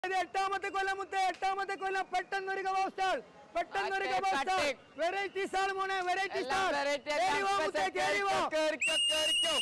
ഇത് എട്ടാമത്തെ കൊല്ലം മുത്തേ എട്ടാമത്തെ കൊല്ലം പെട്ടെന്നൊരു കബാബ് സ്റ്റാൾ പെട്ടെന്നൊരു കട്ടെ, കബാബ് സ്റ്റാൾ കട്ടെ. വെറൈറ്റി സ്റ്റാൾ മോനെ വെറൈറ്റി എല്ലാം സ്റ്റാൾ variety കേറി വാ ആക്കാം. മുത്തേ കേറി വാ കേറിക്കോ, കേറിക്കോ.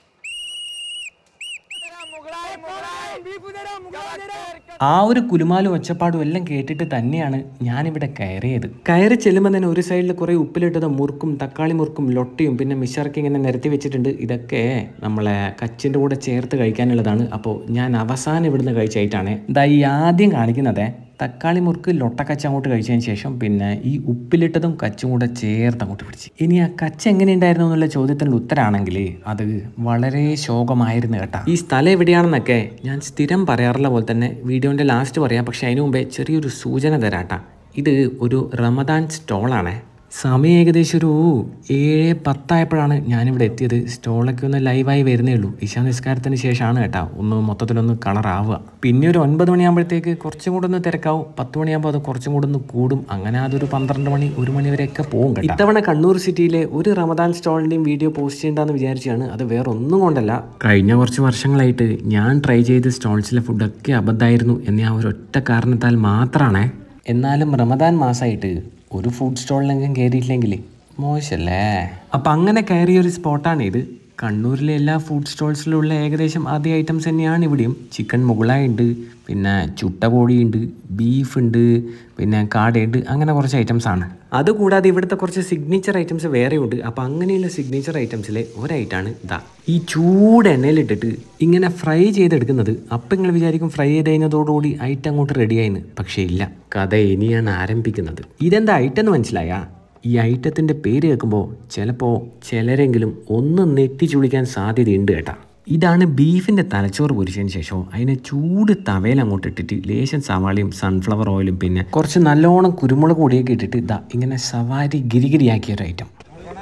തരാം, മുകളായി, മുകളായി. ബീഫ് തരാം മുകളായി തരാം ആ ഒരു കുലുമാലും ഒച്ചപ്പാടും എല്ലാം കേട്ടിട്ട് തന്നെയാണ് ഞാനിവിടെ കയറിയത് കയറി ചെല്ലുമ്പോൾ തന്നെ ഒരു സൈഡിൽ കുറേ ഉപ്പിലിട്ടത് മുറുക്കും തക്കാളി മുറുക്കും ലൊട്ടയും പിന്നെ മിശർക്ക് ഇങ്ങനെ നിരത്തി വെച്ചിട്ടുണ്ട് ഇതൊക്കെ നമ്മളെ കച്ചിൻ്റെ കൂടെ ചേർത്ത് കഴിക്കാനുള്ളതാണ് അപ്പോൾ ഞാൻ അവസാനം ഇവിടുന്ന് കഴിച്ചായിട്ടാണ് ഇതാ ഈ ആദ്യം കാണിക്കുന്നത് തക്കാളി മുറുക്ക് ലൊട്ടക്കച്ച അങ്ങോട്ട് കഴിച്ചതിന് ശേഷം പിന്നെ ഈ ഉപ്പിലിട്ടതും കച്ചും കൂടെ ചേർത്ത് അങ്ങോട്ട് പിടിച്ച് ഇനി ആ കച്ച എങ്ങനെയുണ്ടായിരുന്നു എന്നുള്ള ചോദ്യത്തിനുള്ള ഉത്തരാണെങ്കിൽ അത് വളരെ ശോകമായിരുന്നു കേട്ടാ ഈ സ്ഥലം എവിടെയാണെന്നൊക്കെ ഞാൻ സ്ഥിരം പറയാറുള്ള പോലെ തന്നെ വീഡിയോൻ്റെ ലാസ്റ്റ് പറയാം പക്ഷേ അതിനു മുമ്പേ ചെറിയൊരു സൂചന തരാട്ടാ ഇത് ഒരു റമദാൻ സ്റ്റോളാണേ സമയം ഏകദേശം ഒരു ഏഴ് പത്തായപ്പോഴാണ് ഞാനിവിടെ എത്തിയത് സ്റ്റോളൊക്കെ ഒന്ന് ലൈവായി വരുന്നേ ഉള്ളൂ ഇശാ നിസ്കാരത്തിന് ശേഷമാണ് കേട്ടോ ഒന്ന് മൊത്തത്തിലൊന്ന് കളറാവുക പിന്നെ ഒരു ഒൻപത് മണിയാകുമ്പോഴത്തേക്ക് കുറച്ചും കൂടെ ഒന്ന് തിരക്കാവും പത്ത് മണിയാകുമ്പോൾ അത് കുറച്ചും കൂടെ ഒന്ന് കൂടും അങ്ങനെ അതൊരു പന്ത്രണ്ട് മണി ഒരു മണി വരെയൊക്കെ പോകും കേട്ടോ ഇത്തവണ കണ്ണൂർ സിറ്റിയിലെ ഒരു റമദാൻ സ്റ്റോളിൻ്റെയും വീഡിയോ പോസ്റ്റ് ചെയ്യേണ്ടെന്ന് വിചാരിച്ചാണ് അത് വേറെ ഒന്നും കൊണ്ടല്ല കഴിഞ്ഞ കുറച്ച് വർഷങ്ങളായിട്ട് ഞാൻ ട്രൈ ചെയ്ത സ്റ്റോൾസിലെ ഫുഡൊക്കെ അബദ്ധമായിരുന്നു എന്ന ആ ഒരു ഒറ്റ കാരണത്താൽ മാത്രമാണേ എന്നാലും റമദാൻ മാസമായിട്ട് ഒരു ഫുഡ് സ്റ്റോളിലെങ്കിലും കയറിയിട്ടില്ലെങ്കിൽ മോശമല്ലേ അപ്പം അങ്ങനെ കയറിയ ഒരു സ്പോട്ടാണ് ഇത് കണ്ണൂരിലെ എല്ലാ ഫുഡ് സ്റ്റോൾസിലുള്ള ഏകദേശം അതേ ഐറ്റംസ് തന്നെയാണ് ഇവിടെയും ചിക്കൻ മുകളായി ഉണ്ട് പിന്നെ ചുട്ട കോഴിയുണ്ട് ബീഫ് ഉണ്ട് പിന്നെ കാടയുണ്ട് അങ്ങനെ കുറച്ച് ഐറ്റംസ് ആണ് അതുകൂടാതെ ഇവിടുത്തെ കുറച്ച് സിഗ്നേച്ചർ ഐറ്റംസ് വേറെ ഉണ്ട് അപ്പം അങ്ങനെയുള്ള സിഗ്നേച്ചർ ഐറ്റംസിലെ ഒരൈറ്റാണ് ഇതാ ഈ ചൂട് എണ്ണയിലിട്ടിട്ട് ഇങ്ങനെ ഫ്രൈ ചെയ്തെടുക്കുന്നത് അപ്പം നിങ്ങൾ വിചാരിക്കും ഫ്രൈ ചെയ്ത് കഴിഞ്ഞതോടുകൂടി ഐറ്റം അങ്ങോട്ട് റെഡിയായിന്ന് പക്ഷേ ഇല്ല കഥ ഇനിയാണ് ആരംഭിക്കുന്നത് ഇതെന്താ ഐറ്റം എന്ന് മനസ്സിലായാ ഈ ഐറ്റത്തിൻ്റെ പേര് കേൾക്കുമ്പോൾ ചിലപ്പോൾ ചിലരെങ്കിലും ഒന്ന് നെറ്റി ചുളിക്കാൻ സാധ്യതയുണ്ട് കേട്ടാ ഇതാണ് ബീഫിൻ്റെ തലച്ചോറ് പൊരിച്ചതിന് ശേഷം അതിനെ ചൂട് തവയിൽ അങ്ങോട്ട് ഇട്ടിട്ട് ലേശം സവാളയും സൺഫ്ലവർ ഓയിലും പിന്നെ കുറച്ച് നല്ലോണം കുരുമുളക് പൊടിയൊക്കെ ഇട്ടിട്ട് ഇതാ ഇങ്ങനെ സവാരി ഗിരിഗിരിയാക്കിയ ഒരു ഐറ്റം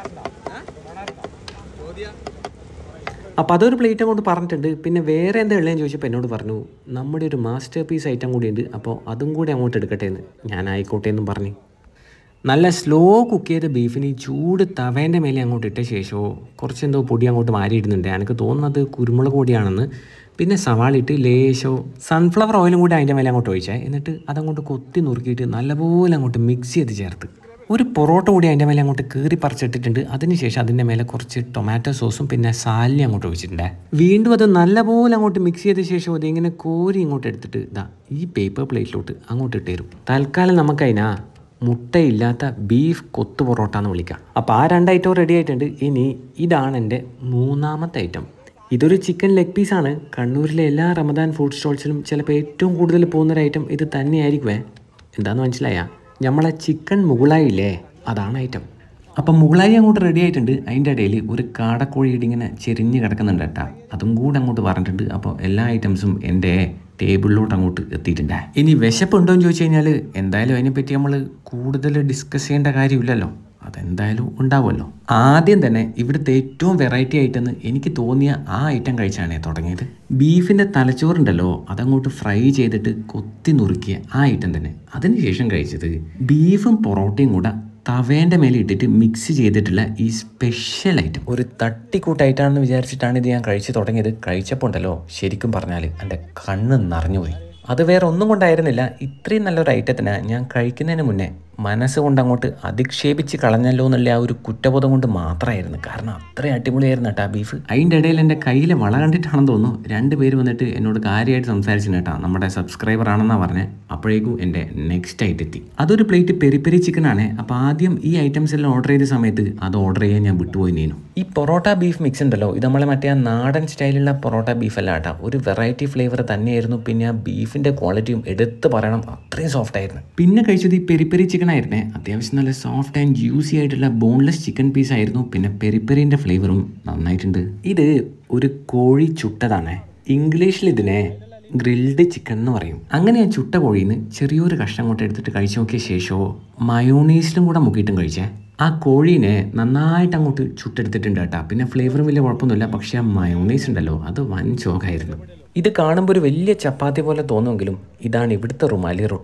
അപ്പോൾ അതൊരു പ്ലേറ്റ് അങ്ങോട്ട് പറഞ്ഞിട്ടുണ്ട് പിന്നെ വേറെ എന്താ ഉള്ളതെന്ന് ചോദിച്ചപ്പോൾ എന്നോട് പറഞ്ഞു നമ്മുടെ ഒരു മാസ്റ്റർ പീസ് ഐറ്റം കൂടിയുണ്ട് അപ്പോൾ അതും കൂടി അങ്ങോട്ട് എടുക്കട്ടെ എന്ന് ഞാൻ ആയിക്കോട്ടെ എന്നും പറഞ്ഞു നല്ല സ്ലോ കുക്ക് ചെയ്ത ബീഫിന് ഈ ചൂട് തവേൻ്റെ മേലെ അങ്ങോട്ട് ഇട്ട ശേഷമോ കുറച്ച് എന്തോ പൊടി അങ്ങോട്ട് മാറിയിടുന്നുണ്ട് എനിക്ക് തോന്നുന്നത് കുരുമുളക് പൊടിയാണെന്ന് പിന്നെ സവാള ഇട്ട് ലേശോ സൺഫ്ലവർ ഓയിലും കൂടി അതിൻ്റെ മേലെ അങ്ങോട്ട് ഒഴിച്ചേ എന്നിട്ട് അതങ്ങോട്ട് കൊത്തി നുറുക്കിയിട്ട് നല്ലപോലെ അങ്ങോട്ട് മിക്സ് ചെയ്ത് ചേർത്ത് ഒരു പൊറോട്ട കൂടി അതിൻ്റെ മേലെ അങ്ങോട്ട് കീറി പറിച്ചിട്ടിട്ടുണ്ട് അതിനുശേഷം അതിൻ്റെ മേലെ കുറച്ച് ടൊമാറ്റോ സോസും പിന്നെ സാലി അങ്ങോട്ട് ഒഴിച്ചിട്ടുണ്ട് വീണ്ടും അത് നല്ലപോലെ അങ്ങോട്ട് മിക്സ് ചെയ്ത ശേഷം അത് ഇങ്ങനെ കോരി ഇങ്ങോട്ട് എടുത്തിട്ട് ഇതാ ഈ പേപ്പർ പ്ലേറ്റിലോട്ട് അങ്ങോട്ട് ഇട്ട് തരും തൽക്കാലം നമുക്കതിനാ മുട്ടയില്ലാത്ത ബീഫ് കൊത്തു പൊറോട്ട എന്ന് വിളിക്കാം അപ്പോൾ ആ രണ്ട് ഐറ്റവും റെഡി ആയിട്ടുണ്ട് ഇനി ഇതാണ് എൻ്റെ മൂന്നാമത്തെ ഐറ്റം ഇതൊരു ചിക്കൻ ലെഗ് പീസാണ് കണ്ണൂരിലെ എല്ലാ റമദാൻ ഫുഡ് സ്റ്റോൾസിലും ചിലപ്പോൾ ഏറ്റവും കൂടുതൽ പോകുന്നൊരു ഐറ്റം ഇത് തന്നെയായിരിക്കുമേ എന്താണെന്ന് മനസ്സിലായാ നമ്മളെ ചിക്കൻ മുകളായില്ലേ അതാണ് ഐറ്റം അപ്പം മുകളായി അങ്ങോട്ട് റെഡി ആയിട്ടുണ്ട് അതിൻ്റെ ഇടയിൽ ഒരു കാടക്കോഴിയുടെ ഇങ്ങനെ ചെരിഞ്ഞ് കിടക്കുന്നുണ്ട് കേട്ടാ അതും കൂടെ അങ്ങോട്ട് പറഞ്ഞിട്ടുണ്ട് അപ്പോൾ എല്ലാ ഐറ്റംസും എൻ്റെ ടേബിളിലോട്ട് അങ്ങോട്ട് എത്തിയിട്ടുണ്ട് ഇനി വിശപ്പുണ്ടോ എന്ന് ചോദിച്ചു കഴിഞ്ഞാൽ എന്തായാലും അതിനെപ്പറ്റി നമ്മൾ കൂടുതൽ ഡിസ്കസ് ചെയ്യേണ്ട കാര്യമില്ലല്ലോ അതെന്തായാലും ഉണ്ടാവുമല്ലോ ആദ്യം തന്നെ ഇവിടുത്തെ ഏറ്റവും വെറൈറ്റി ആയിട്ടെന്ന് എനിക്ക് തോന്നിയ ആ ഐറ്റം കഴിച്ചാണ് തുടങ്ങിയത് ബീഫിൻ്റെ തലച്ചോറുണ്ടല്ലോ അതങ്ങോട്ട് ഫ്രൈ ചെയ്തിട്ട് കൊത്തി നുറുക്കിയ ആ ഐറ്റം തന്നെ അതിനുശേഷം കഴിച്ചത് ബീഫും പൊറോട്ടയും കൂടെ തവേൻ്റെ മേലെ ഇട്ടിട്ട് മിക്സ് ചെയ്തിട്ടുള്ള ഈ സ്പെഷ്യൽ ഐറ്റം ഒരു തട്ടിക്കൂട്ടായിട്ടാണെന്ന് വിചാരിച്ചിട്ടാണ് ഇത് ഞാൻ കഴിച്ചു തുടങ്ങിയത് കഴിച്ചപ്പോൾ ഉണ്ടല്ലോ ശരിക്കും പറഞ്ഞാൽ എൻ്റെ കണ്ണ് നിറഞ്ഞുപോയി അത് വേറെ ഒന്നും കൊണ്ടായിരുന്നില്ല ഇത്രയും നല്ലൊരു ഐറ്റത്തിന് ഞാൻ കഴിക്കുന്നതിന് മുന്നേ മനസ്സുകൊണ്ട് അങ്ങോട്ട് അധിക്ഷേപിച്ച് കളഞ്ഞല്ലോ എന്നുള്ള ആ ഒരു കുറ്റബോധം കൊണ്ട് മാത്രമായിരുന്നു കാരണം അത്രയും അടിപൊളിയായിരുന്നു കേട്ടോ ആ ബീഫ് അതിൻ്റെ ഇടയിൽ എൻ്റെ കയ്യിൽ വള കണ്ടിട്ടാണെന്ന് തോന്നുന്നു രണ്ട് പേര് വന്നിട്ട് എന്നോട് കാര്യമായിട്ട് സംസാരിച്ചു കേട്ടോ നമ്മുടെ സബ്സ്ക്രൈബർ ആണെന്നാണ് പറഞ്ഞത് അപ്പോഴേക്കും എൻ്റെ നെക്സ്റ്റ് ഐറ്റം എത്തി അതൊരു പ്ലേറ്റ് പെരി പെരി ചിക്കൻ ആണ് അപ്പോൾ ആദ്യം ഈ ഐറ്റംസ് എല്ലാം ഓർഡർ ചെയ്ത സമയത്ത് അത് ഓർഡർ ചെയ്യാൻ ഞാൻ വിട്ടുപോയി നീനു ഈ പൊറോട്ട ബീഫ് മിക്സ് ഉണ്ടല്ലോ ഇത് നമ്മളെ മറ്റേ ആ നാടൻ സ്റ്റൈലുള്ള പൊറോട്ട ബീഫ് അല്ല കേട്ടോ ഒരു വെറൈറ്റി ഫ്ലേവർ തന്നെയായിരുന്നു പിന്നെ ആ ബീഫിൻ്റെ ക്വാളിറ്റിയും എടുത്ത് പറയണം അത്രയും സോഫ്റ്റ് ആയിരുന്നു പിന്നെ കഴിച്ചത് ഈ പെരി പെരി ചിക്കൻ ആയിരുന്നേ അത്യാവശ്യം നല്ല സോഫ്റ്റ് ആൻഡ് ജ്യൂസി ആയിട്ടുള്ള ബോൺലെസ് ചിക്കൻ പീസ് ആയിരുന്നു പിന്നെ പെരി പെരിൻ്റെ ഫ്ലേവറും നന്നായിട്ടുണ്ട് ഇത് ഒരു കോഴി ചുട്ടതാണ് ഇംഗ്ലീഷിൽ ഇതിനെ ഗ്രിൽഡ് ചിക്കൻ എന്ന് പറയും അങ്ങനെ ഞാൻ ചുട്ട കോഴിയിൽ നിന്ന് ചെറിയൊരു കഷ്ണം കൊണ്ട് എടുത്തിട്ട് കഴിച്ചു നോക്കിയ ശേഷമോ മയോണീസിലും കൂടെ മുക്കിയിട്ടും കഴിച്ചേ ആ കോഴീനെ നന്നായിട്ട് അങ്ങോട്ട് ചുട്ടെടുത്തിട്ടുണ്ട് കേട്ടോ പിന്നെ ഫ്ലേവറും വലിയ കുഴപ്പമൊന്നുമില്ല പക്ഷേ ആ മയോണൈസ് ഉണ്ടല്ലോ അത് വൻ ചോക്കായിരുന്നു ഇത് കാണുമ്പോൾ ഒരു വലിയ ചപ്പാത്തി പോലെ തോന്നുമെങ്കിലും ഇതാണ് ഇവിടുത്തെ റുമാലി റൊട്ടി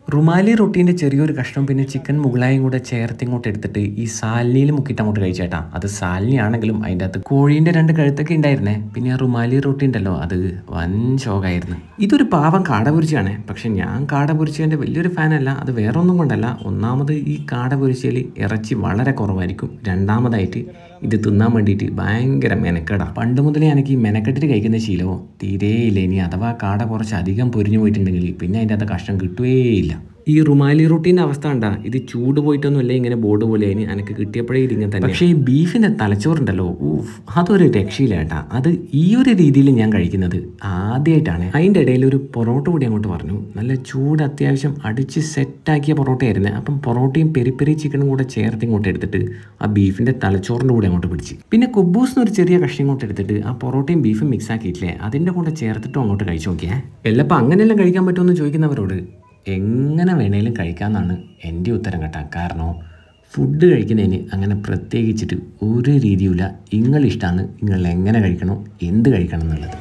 റുമാലി റൊട്ടീൻ്റെ ചെറിയൊരു കഷ്ണം പിന്നെ ചിക്കൻ മുകളായും കൂടെ ചേർത്ത് ഇങ്ങോട്ട് എടുത്തിട്ട് ഈ സാലിനിയിൽ മുക്കിയിട്ട് അങ്ങോട്ട് കഴിച്ചേട്ടാ അത് സാലിനി ആണെങ്കിലും അതിൻ്റെ അകത്ത് കോഴീൻ്റെ രണ്ട് കഴുത്തൊക്കെ ഉണ്ടായിരുന്നേ പിന്നെ ആ റുമാലി റൊട്ടി ഉണ്ടല്ലോ അത് വൻ ശോകമായിരുന്നു ഇതൊരു പാവം കാടപൊരിച്ചാണ് പക്ഷെ ഞാൻ കാടപൊരിച്ചതിൻ്റെ വലിയൊരു ഫാനല്ല അത് വേറെ ഒന്നും കൊണ്ടല്ല ഒന്നാമത് ഈ കാടപൊരിച്ചതിൽ ഇറച്ചി വളരെ കുറവായിരിക്കും രണ്ടാമതായിട്ട് ഇത് തിന്നാൻ വേണ്ടിയിട്ട് ഭയങ്കര മെനക്കെടാ പണ്ട് മുതലേ എനിക്ക് ഈ മെനക്കെട്ടിട്ട് കഴിക്കുന്ന ശീലമോ തീരെയില്ല ഇനി അഥവാ കാട കുറച്ച് അധികം പൊരിഞ്ഞു പോയിട്ടുണ്ടെങ്കിൽ പിന്നെ അതിൻ്റെ അകത്ത് കഷ്ണം കിട്ടുകയേയില്ല ഈ റുമാലി റൊട്ടീൻ്റെ അവസ്ഥ ഉണ്ടാ ഇത് ചൂട് പോയിട്ടൊന്നുമല്ല ഇങ്ങനെ ബോർഡ് പോലെ അതിന് എനിക്ക് കിട്ടിയപ്പോഴേ ഇതിങ്ങനെ തന്നെ പക്ഷേ ഈ ബീഫിൻ്റെ തലച്ചോറുണ്ടല്ലോ ഊഫ് അതൊരു രക്ഷയില്ല കേട്ടാ അത് ഈ ഒരു രീതിയിൽ ഞാൻ കഴിക്കുന്നത് ആദ്യമായിട്ടാണ് അതിൻ്റെ ഇടയിൽ ഒരു പൊറോട്ട കൂടി അങ്ങോട്ട് പറഞ്ഞു നല്ല ചൂട് അത്യാവശ്യം അടിച്ച് സെറ്റാക്കിയ പൊറോട്ടയായിരുന്നു അപ്പം പൊറോട്ടയും പെരി പെരി ചിക്കനും കൂടെ ചേർത്ത് ഇങ്ങോട്ട് എടുത്തിട്ട് ആ ബീഫിൻ്റെ തലച്ചോറിൻ്റെ കൂടെ അങ്ങോട്ട് പിടിച്ച് പിന്നെ കുബൂസ് എന്നൊരു ചെറിയ കഷ്ണം ഇങ്ങോട്ട് എടുത്തിട്ട് ആ പൊറോട്ടയും ബീഫും മിക്സ് ആക്കിയിട്ടില്ലേ അതിൻ്റെ കൂടെ ചേർത്തിട്ടും അങ്ങോട്ട് കഴിച്ചു നോക്കിയേ എല്ലപ്പോൾ അങ്ങനെയെല്ലാം കഴിക്കാൻ പറ്റുമെന്ന് ചോദിക്കുന്നവരോട് എങ്ങനെ വേണേലും കഴിക്കാമെന്നാണ് എൻ്റെ ഉത്തരം കേട്ടാ കാരണം ഫുഡ് കഴിക്കുന്നതിന് അങ്ങനെ പ്രത്യേകിച്ചിട്ട് ഒരു രീതിയുമില്ല ഇങ്ങളിഷ്ടമാണ് നിങ്ങൾ എങ്ങനെ കഴിക്കണം എന്ത് കഴിക്കണം എന്നുള്ളത്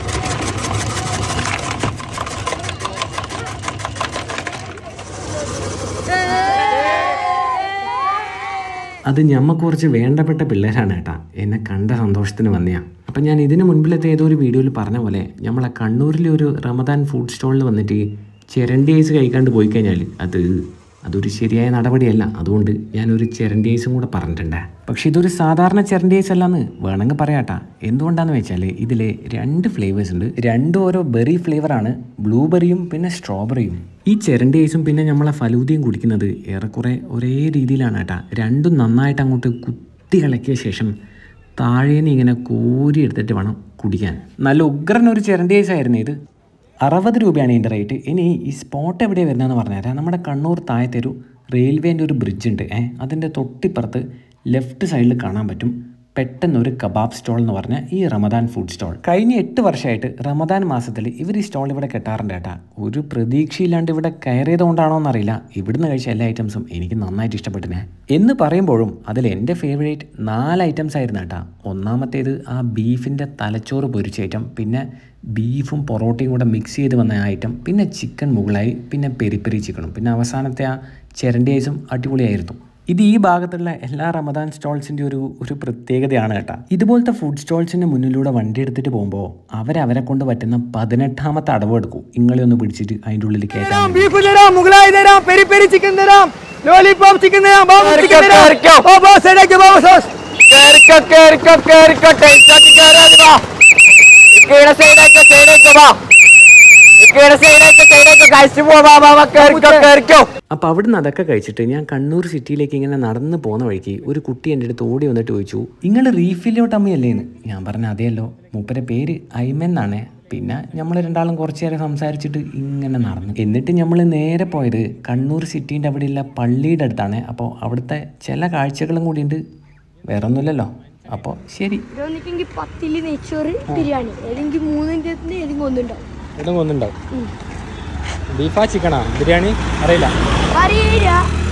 അത് ഞമ്മക്ക് കുറച്ച് വേണ്ടപ്പെട്ട പിള്ളേരാണ് കേട്ടാ എന്നെ കണ്ട സന്തോഷത്തിന് വന്നയാ അപ്പം ഞാൻ ഇതിന് മുൻപിലത്തെ ഏതോ ഒരു വീഡിയോയിൽ പറഞ്ഞ പോലെ നമ്മളെ കണ്ണൂരിലെ ഒരു റമദാൻ ഫുഡ് സ്റ്റോളിൽ വന്നിട്ട് ചിരണ്ടി ഐസ് കഴിക്കാണ്ട് പോയി കഴിഞ്ഞാൽ അത് അതൊരു ശരിയായ നടപടിയല്ല അതുകൊണ്ട് ഞാനൊരു ചിരണ്ടി ഐസും കൂടെ പറഞ്ഞിട്ടുണ്ട് പക്ഷെ ഇതൊരു സാധാരണ ചിരണ്ടി ഐസ് അല്ലാന്ന് വേണമെങ്കിൽ പറയാട്ടാ എന്തുകൊണ്ടാന്ന് വെച്ചാൽ ഇതിൽ രണ്ട് ഫ്ലേവേഴ്സ് ഉണ്ട് രണ്ടും ഓരോ ബെറി ഫ്ലേവറാണ് ബ്ലൂബെറിയും പിന്നെ സ്ട്രോബെറിയും ഈ ചിരണ്ടി ഐസും പിന്നെ നമ്മളെ ഫലൂദയും കുടിക്കുന്നത് ഏറെക്കുറെ ഒരേ രീതിയിലാണ് കേട്ടാ രണ്ടും നന്നായിട്ട് അങ്ങോട്ട് കുത്തി ഇളക്കിയ ശേഷം താഴേന്ന് ഇങ്ങനെ കോരി എടുത്തിട്ട് വേണം കുടിക്കാൻ നല്ല ഉഗ്രൻ ഒരു ചിരണ്ടി ഐസ് ആയിരുന്നു ഇത് അറുപത് രൂപയാണ് ഇതിൻ്റെ റേറ്റ് ഇനി ഈ സ്പോട്ട് എവിടെയാണ് വരുന്നതെന്ന് പറഞ്ഞുതരാം നമ്മുടെ കണ്ണൂർ താഴത്തൊരു റെയിൽവേൻ്റെ ഒരു ബ്രിഡ്ജ് ഉണ്ട് ഏ അതിൻ്റെ തൊട്ടിപ്പുറത്ത് ലെഫ്റ്റ് സൈഡിൽ കാണാൻ പറ്റും പെട്ടെന്ന് ഒരു കബാബ് സ്റ്റോൾ എന്ന് പറഞ്ഞ ഈ റമദാൻ ഫുഡ് സ്റ്റോൾ കഴിഞ്ഞ എട്ട് വർഷമായിട്ട് റമദാൻ മാസത്തിൽ ഇവർ ഈ സ്റ്റോൾ ഇവിടെ കെട്ടാറുണ്ട് കേട്ടാ ഒരു പ്രതീക്ഷയില്ലാണ്ട് ഇവിടെ കയറിയതുകൊണ്ടാണോ എന്നറിയില്ല ഇവിടുന്ന് കഴിച്ച എല്ലാ ഐറ്റംസും എനിക്ക് നന്നായിട്ട് ഇഷ്ടപ്പെട്ടിനെ എന്ന് പറയുമ്പോഴും അതിൽ എൻ്റെ ഫേവറേറ്റ് നാല് ഐറ്റംസ് ആയിരുന്നു കേട്ടാ ഒന്നാമത്തേത് ആ ബീഫിൻ്റെ തലച്ചോറ് പൊരിച്ച ഐറ്റം പിന്നെ ബീഫും പൊറോട്ടയും കൂടെ മിക്സ് ചെയ്ത് വന്ന ഐറ്റം പിന്നെ ചിക്കൻ മുകളായി പിന്നെ പെരി പെരി ചിക്കനും പിന്നെ അവസാനത്തെ ആ ചിരണ്ടി ഐസും അടിപൊളിയായിരുന്നു ഇത് ഈ ഭാഗത്തുള്ള എല്ലാ റമദാൻ സ്റ്റോൾസിൻ്റെ ഒരു ഒരു പ്രത്യേകതയാണ് കേട്ടോ ഇതുപോലത്തെ ഫുഡ് സ്റ്റോൾസിൻ്റെ മുന്നിലൂടെ വണ്ടി എടുത്തിട്ട് പോകുമ്പോൾ അവരവരെ കൊണ്ട് പറ്റുന്ന പതിനെട്ടാമത്തെ അടവ് എടുക്കും ഇങ്ങളെ ഒന്ന് പിടിച്ചിട്ട് അതിൻ്റെ ഉള്ളിൽ കയറ്റാൻ ബീഫ് തരാം മുഗളായി തരാം പെരി പെരി ചിക്കൻ തരാം ലോലിപോപ്പ് ചിക്കൻ തരാം ബാബു ചിക്കൻ തരാം കേറിക്കോ. ബാബു സൈഡാക്കി ബാബു സോസ് കേറിക്കോ കേറിക്കോ കേറിക്കോ ടേസ്റ്റാക്കി കേറാതെ വാ ഇക്കയുടെ സൈഡാക്കോ സൈഡാക്കോ വാ ഇക്കയുടെ സൈഡാക്കോ സൈഡാക്കോ കഴിച്ചു പോ വാ വാ വാ കേറിക്കോ കേറിക്കോ അപ്പോൾ അവിടുന്ന് അതൊക്കെ കഴിച്ചിട്ട് ഞാൻ കണ്ണൂർ സിറ്റിയിലേക്ക് ഇങ്ങനെ നടന്ന് പോകുന്ന വഴിക്ക് ഒരു കുട്ടി എൻ്റെ അടുത്ത് ഓടി വന്നിട്ട് ചോദിച്ചു നിങ്ങൾ റീഫില്ലോട്ട് അമ്മയല്ലേന്ന് ഞാൻ പറഞ്ഞ അതെയല്ലോ മൂപ്പരെ പേര് ഐമൻ എന്നാണ് പിന്നെ നമ്മൾ രണ്ടാളും കുറച്ച് നേരം സംസാരിച്ചിട്ട് ഇങ്ങനെ നടന്നു എന്നിട്ട് നമ്മൾ നേരെ പോയത് കണ്ണൂർ സിറ്റീൻ്റെ അവിടെയുള്ള പള്ളിയുടെ അടുത്താണ് അപ്പോൾ അവിടുത്തെ ചില കാഴ്ചകളും കൂടിയുണ്ട് വേറെ ഒന്നുമില്ലല്ലോ അപ്പോൾ ശരി ഇവിടെ വന്നിട്ടെങ്കിൽ പത്തില് നെയ്ച്ചോറ് ബിരിയാണി ഏതെങ്കിലും മൂന്നിൻ്റെ ഏതെങ്കിലും ഒന്നുണ്ടാവും ഇതും ഒന്നുണ്ടാവും ബീഫാ ചിക്കനാ ബിരിയാണി അറിയില്ല അറിയില്ല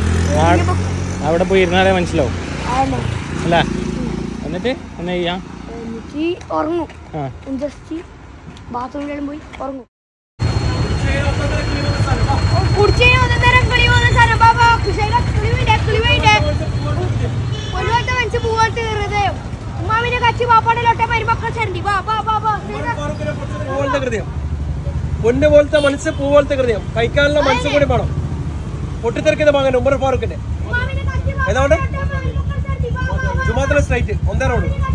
ആ- അവിടെ പോയി ഇരുന്നാലേ മനസ്സിലാവും ആണോ അല്ലേ എന്നിട്ട് എന്നാ ചെയ്യാം എന്നിട്ട് ഉറങ്ങും ആ ജസ്റ്റ് ബാത്റൂമിലെല്ലാം പോയി ഉറങ്ങും കുടിച്ചതിന് ഒന്നേരം കളി പോകുന്ന സ്ഥലം ബാബാ കുശേല കിളി വേണ്ടേ കിളി വേണ്ടേ ഒരു പോലത്തെ മനസ്സ് പൂവോലത്തെ ഹൃദയം ഉമ്മാവിനെ കച്ചി പാപ്പാടെ ലോട്ടെ മരുമക്കൾ ചരണ്ടി ബാ ബാ ബാ ബാ പോലത്തെ ഹൃദയം പൊന്ന് പോലത്തെ മനസ്സ് പൂ പോലത്തെ ഹൃദയം കഴിക്കാനുള്ള മനസ്സ് കൂടി വേണം പൊട്ടിത്തെറിക്കുന്ന മകൻ ഉമ്മർ ഫാറൂഖിന്റെ ഉമ്മാവിനെ കച്ചി ഏതാണ്ട് പാപ്പാടെ ലോട്ടെ മരുമക്കൾ ചരണ്ടി ബാ ബാ ബാ ജുമാത്തിലെ സ്ട്രൈറ്റ് ഒന്നേ റോഡ്